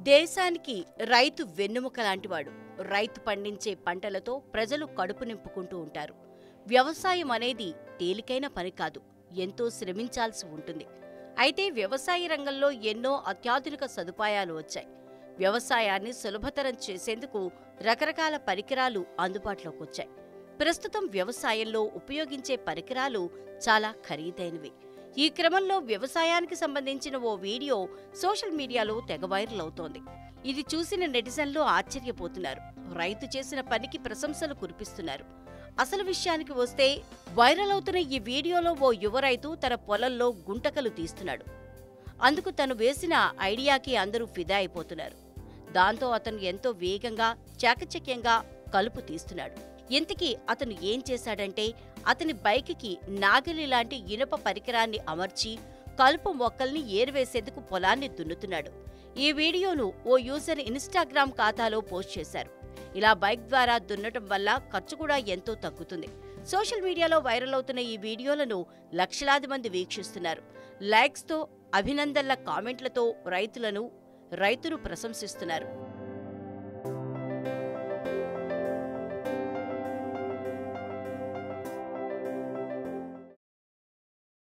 దేశానికి రైతు వెన్నెముక లాంటివాడు రైతు పండించే పంటలతో ప్రజలు కడుపు నింపుకుంటూ ఉంటారు వ్యవసాయం అనేది తేలికైన పని కాదు ఎంతో శ్రమించాల్సి ఉంటుంది అయితే వ్యవసాయ రంగంలో ఎన్నో అత్యాధునిక సదుపాయాలు వచ్చాయి వ్యవసాయాన్ని సులభతరం చేసేందుకు రకరకాల పరికరాలు అందుబాటులోకి వచ్చాయి ప్రస్తుతం వ్యవసాయంలో ఉపయోగించే పరికరాలు చాలా ఖరీదైనవి ఈ క్రమంలో వ్యవసాయానికి సంబంధించిన ఓ వీడియో సోషల్ మీడియాలో తెగ వైరల్ అవుతోంది ఇది చూసిన నెటిజన్లు ఆశ్చర్యపోతున్నారు రైతు చేసిన పనికి ప్రశంసలు కురిపిస్తున్నారు అసలు విషయానికి వస్తే వైరల్ అవుతున్న ఈ వీడియోలో ఓ యువ రైతు తన పొలంలో గుంటకలు తీస్తున్నాడు అందుకు తను వేసిన ఐడియాకి అందరూ ఫిదా అయిపోతున్నారు దాంతో అతను ఎంతో వేగంగా చాకచక్యంగా కలుపు తీస్తున్నాడు ఇంతకీ అతను ఏం చేశాడంటే అతని బైక్కి నాగలి లాంటి ఇనుప పరికరాన్ని అమర్చి కలుపు మొక్కల్ని ఏరివేసేందుకు పొలాన్ని దున్నుతున్నాడు ఈ వీడియోను ఓ యూజర్ ఇన్స్టాగ్రామ్ ఖాతాలో పోస్ట్ చేశారు ఇలా బైక్ ద్వారా దున్నటం వల్ల ఖర్చు కూడా ఎంతో తగ్గుతుంది సోషల్ మీడియాలో వైరల్ అవుతున్న ఈ వీడియోలను లక్షలాది మంది వీక్షిస్తున్నారు లైక్స్తో అభినందనల కామెంట్లతో రైతులను రైతులు ప్రశంసిస్తున్నారు